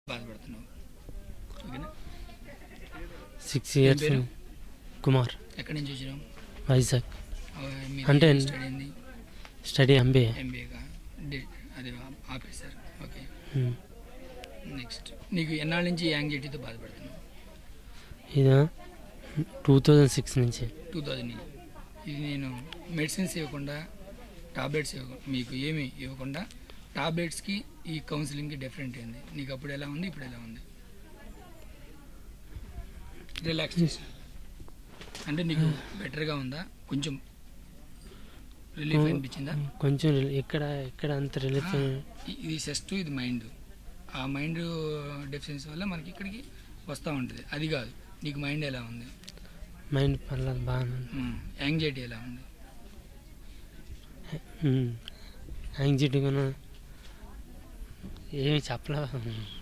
బాధపడుతున్నావు ఓకేనా six years పేరు? కుమార్ ఎక్కడి నుంచి వచ్చినావు వైజాగ్ ఆ, మీది అంటే- స్టడీ ఏంది స్టడీ ఎంబీఏ ఎంబీఏగా అది ఆ- ఆపేశారు ఓకే నెక్స్ట్ నీకు ఎన్నాళ్ళ నుంచి యాంగ్జైటీతో బాధపడుతున్నావు ఇదా టూ థౌజండ్ సిక్స్ నుంచి టూ థౌజండ్ ఇది నేను మెడిసిన్స్ ఇవ్వకుండా టాబ్లెట్స్ ఇవ్వకుండా మీకు ఏమి ఇవ్వకుండా టాబ్లెట్స్కి ఈ కౌన్సిలింగ్కి డిఫరెంట్ ఏంది నీకు అప్పుడు ఎలా ఉంది ఇప్పుడు ఎలా ఉంది రిలాక్సేషన్ అంటే నీకు బెటర్గా ఉందా కొంచెం రిలీఫ్ అనిపించిందా కొంచెం రిలీ- ఇక్కడ ఇక్కడ అంత రిలీఫ్ ఇ- ఇది చెస్ట్ ఇది మైండ్ ఆ మైండ్ డెఫిషియన్సీ వల్ల మనకి ఇక్కడికి వస్తూ ఉంటుంది అది కాదు నీకు మైండ్ ఎలా ఉంది మైండ్ పర్లేదు బాగానే ఉంది యాంగ్జైటీ ఎలా ఉంది యాంగ్జైటీ కూడా ఏమి చెప్పలే